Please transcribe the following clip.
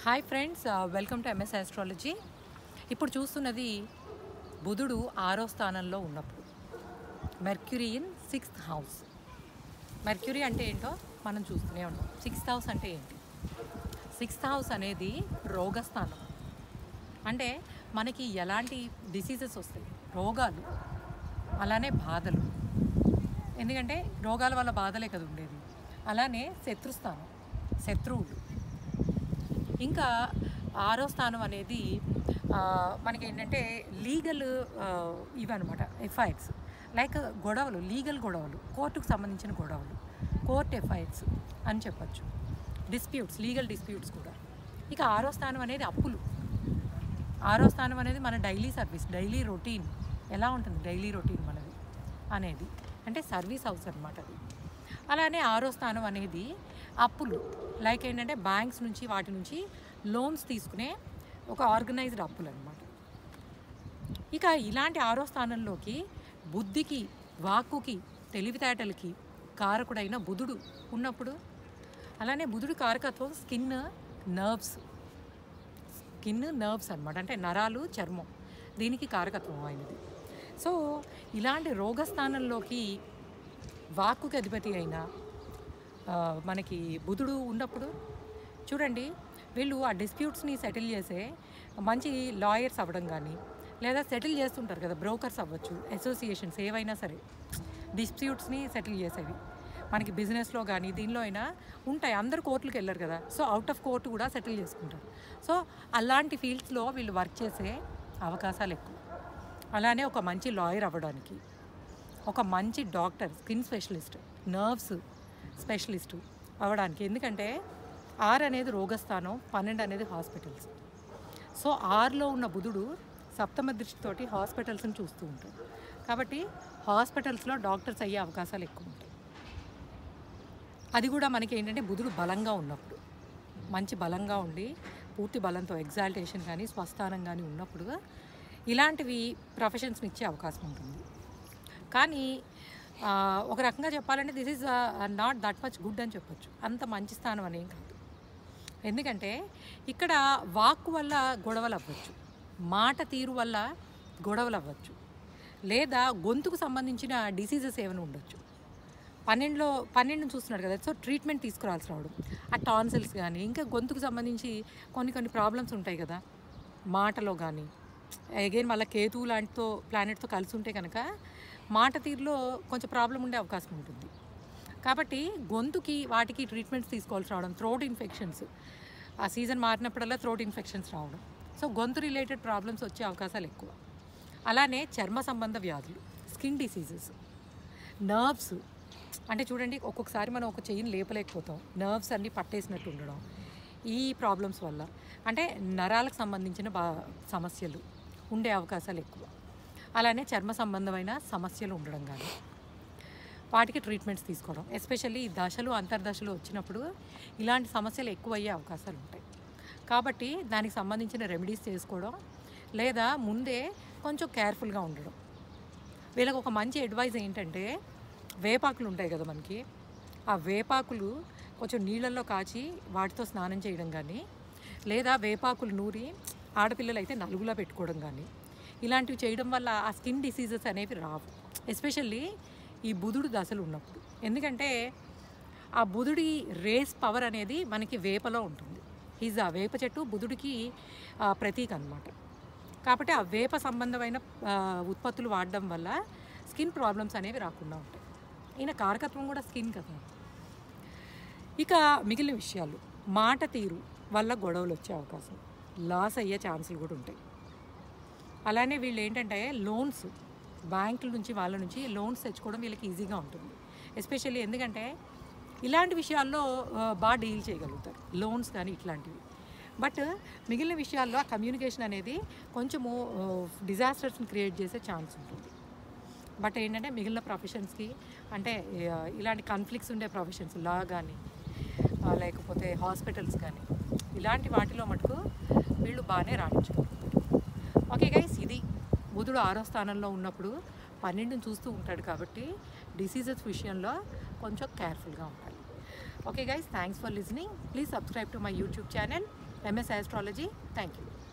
hi friends welcome to MS astrology ఇప్పుడు చూస్తున్నది బుధుడు ఆరో స్థానంలో ఉన్నప్పుడు Mercury in sixth house Mercury అంటే ఏంటో మనం చూస్తూనే ఉన్నాం సిక్స్త్ హౌస్ అంటే ఏంటి సిక్స్త్ హౌస్ అనేది రోగస్థానం అంటే మనకి ఎలాంటి డిసీజెస్ వస్తాయి రోగాలు అలానే బాధలు ఎందుకంటే రోగాల వల్ల బాధలే కదా ఉండేది అలానే శత్రుస్థానం శత్రువులు ఇంకా ఆరో స్థానం అనేది ఆ, మనకి ఏంటంటే లీగల్ ఇవన్నమాట ఎఫ్ఐఆర్స్ లైక్ గొడవలు లీగల్ గొడవలు కోర్టుకు సంబంధించిన గొడవలు కోర్ట్ ఎఫ్ఐఆర్స్ అని చెప్పచ్చు డిస్ప్యూట్స్ లీగల్ డిస్ప్యూట్స్ కూడా ఇక ఆరో స్థానం అనేది అప్పులు ఆరో స్థానం అనేది మన డైలీ సర్వీస్ డైలీ రొటీన్ ఎలా ఉంటుంది డైలీ రొటీన్ మనది అనేది అంటే సర్వీస్ హౌస్ అనమాట అది అలానే ఆరో స్థానం అనేది అప్పులు లైక్ ఏంటంటే బ్యాంక్స్ నుంచి వాటి నుంచి లోన్స్ తీసుకునే ఒక ఆర్గనైజ్డ్ అప్పులు అనమాట ఇక ఇలాంటి ఆరో స్థానంలోకి బుద్ధికి వాక్కుకి తెలివితేటలకి కారకుడైన బుధుడు ఉన్నప్పుడు అలానే బుధుడి కారకత్వం స్కిన్ నర్వ్స్ స్కిన్ నర్వ్స్ అనమాట అంటే నరాలు చర్మం దీనికి కారకత్వం ఆయనది సో ఇలాంటి రోగస్థానంలోకి వాక్కుకి అధిపతి అయిన ఆ, మనకి బుధుడు ఉన్నప్పుడు చూడండి వీళ్ళు ఆ డిస్ప్యూట్స్ని సెటిల్ చేసే మంచి లాయర్స్ అవ్వడం కానీ లేదా సెటిల్ చేస్తుంటారు కదా బ్రోకర్స్ అవ్వచ్చు అసోసియేషన్స్ ఏవైనా సరే డిస్ప్యూట్స్ని సెటిల్ చేసేవి మనకి బిజినెస్లో కానీ దీనిలో అయినా ఉంటాయి అందరు కోర్టులకు వెళ్ళరు కదా సో అవుట్ ఆఫ్ కోర్టు కూడా సెటిల్ చేసుకుంటారు సో అలాంటి ఫీల్డ్స్లో వీళ్ళు వర్క్ చేసే అవకాశాలు ఎక్కువ అలానే ఒక మంచి లాయర్ అవ్వడానికి ఒక మంచి doctor skin specialist nerves specialist అవ్వడానికి ఎందుకంటే ఆర్ అనేది రోగస్థానం పన్నెండు అనేది హాస్పిటల్స్ సో ఆర్లో ఉన్న బుధుడు సప్తమ దృష్టితోటి హాస్పిటల్స్ని చూస్తూ ఉంటాడు కాబట్టి హాస్పిటల్స్లో డాక్టర్స్ అయ్యే అవకాశాలు ఎక్కువ ఉంటాయి అది కూడా మనకి ఏంటంటే బుధుడు బలంగా ఉన్నప్పుడు మంచి బలంగా ఉండి పూర్తి బలంతో ఎగ్జాల్టేషన్ కానీ స్వస్థానం కానీ ఉన్నప్పుడు ఇలాంటివి ప్రొఫెషన్స్ని ఇచ్చే అవకాశం ఉంటుంది కానీ ఆ, ఒక రకంగా చెప్పాలంటే this is not that much good అని చెప్పొచ్చు అంత మంచి స్థానం అనేం కాదు ఎందుకంటే ఇక్కడ వాక్కు వల్ల గొడవలు అవ్వచ్చు మాట తీరు వల్ల గొడవలు అవ్వచ్చు లేదా గొంతుకు సంబంధించిన డిసీజెస్ ఏమైనా ఉండొచ్చు పన్నెండులో పన్నెండుని చూస్తున్నాడు కదా సో ట్రీట్మెంట్ తీసుకురావాల్సి రావడం ఆ టాన్సిల్స్ కానీ ఇంకా గొంతుకు సంబంధించి కొన్ని కొన్ని ప్రాబ్లమ్స్ ఉంటాయి కదా మాటలో కానీ అగైన్ మళ్ళీ కేతువు లాంటితో ప్లానెట్తో కలిసి ఉంటే కనుక మాట తీరులో కొంచెం ప్రాబ్లం ఉండే అవకాశం ఉంటుంది కాబట్టి గొంతుకి వాటికి ట్రీట్మెంట్స్ తీసుకోవాల్సి రావడం థ్రోట్ ఇన్ఫెక్షన్స్ ఆ సీజన్ మారినప్పుడల్లా థ్రోట్ ఇన్ఫెక్షన్స్ రావడం సో గొంతు రిలేటెడ్ ప్రాబ్లమ్స్ వచ్చే అవకాశాలు ఎక్కువ అలానే చర్మ సంబంధ వ్యాధులు స్కిన్ డిసీజెస్ నర్వ్స్ అంటే చూడండి ఒక్కొక్కసారి మనం ఒక చెయ్యిని లేపలేకపోతాం నర్వ్స్ అన్నీ పట్టేసినట్టు ఉండడం ఈ ప్రాబ్లమ్స్ వల్ల అంటే నరాలకు సంబంధించిన బా సమస్యలు ఉండే అవకాశాలు ఎక్కువ అలానే చర్మ సంబంధమైన సమస్యలు ఉండడం కానీ వాటికి ట్రీట్మెంట్స్ తీసుకోవడం ఎస్పెషల్లీ ఈ దశలు అంతర్దశలు వచ్చినప్పుడు ఇలాంటి సమస్యలు ఎక్కువ అయ్యే అవకాశాలు ఉంటాయి కాబట్టి దానికి సంబంధించిన రెమెడీస్ చేసుకోవడం లేదా ముందే కొంచెం కేర్ఫుల్గా ఉండడం వీళ్ళకి ఒక మంచి అడ్వైజ్ ఏంటంటే వేపాకులు ఉంటాయి కదా మనకి ఆ వేపాకులు కొంచెం నీళ్ళల్లో కాచి వాటితో స్నానం చేయడం కానీ లేదా వేపాకులు నూరి ఆడపిల్లలు అయితే నలుగులో పెట్టుకోవడం కానీ ఇలాంటివి చేయడం వల్ల ఆ స్కిన్ డిసీజెస్ అనేవి రావు ఎస్పెషల్లీ ఈ బుధుడు దశలు ఉన్నప్పుడు ఎందుకంటే ఆ బుధుడి రేస్ పవర్ అనేది మనకి వేపలో ఉంటుంది ఈజ్ ఆ వేప చెట్టు బుధుడికి ఆ, ప్రతీక అనమాట కాబట్టి ఆ వేప సంబంధమైన ఆ, ఉత్పత్తులు వాడడం వల్ల స్కిన్ ప్రాబ్లమ్స్ అనేవి రాకుండా ఉంటాయి ఈయన కారకత్వం కూడా స్కిన్ కదా ఇక మిగిలిన విషయాలు మాట తీరు వల్ల గొడవలు వచ్చే అవకాశం లాస్ అయ్యే ఛాన్సులు కూడా ఉంటాయి అలానే వీళ్ళు ఏంటంటే లోన్స్ బ్యాంకుల నుంచి వాళ్ళ నుంచి లోన్స్ తెచ్చుకోవడం వీళ్ళకి ఈజీగా ఉంటుంది ఎస్పెషల్లీ ఎందుకంటే ఇలాంటి విషయాల్లో ఆ, బాగా డీల్ చేయగలుగుతారు లోన్స్ కానీ ఇట్లాంటివి బట్ మిగిలిన విషయాల్లో ఆ కమ్యూనికేషన్ అనేది కొంచెము డిజాస్టర్స్ని క్రియేట్ చేసే ఛాన్స్ ఉంటుంది బట్ ఏంటంటే మిగిలిన ప్రొఫెషన్స్కి అంటే ఆ, ఇలాంటి కాన్ఫ్లిక్ట్స్ ఉండే ప్రొఫెషన్స్ లా కానీ ఆ, లేకపోతే హాస్పిటల్స్ కానీ ఇలాంటి వాటిలో మటుకు వీళ్ళు బాగానే రాణించగలుగుతారు ఓకే గైస్ ఇది బుధుడు ఆరో స్థానంలో ఉన్నప్పుడు పన్నెండుని చూస్తూ ఉంటాడు కాబట్టి డిసీజెస్ విషయంలో కొంచెం కేర్ఫుల్గా ఉండాలి okay guys thanks for listening please subscribe to my YouTube channel MS astrology thank you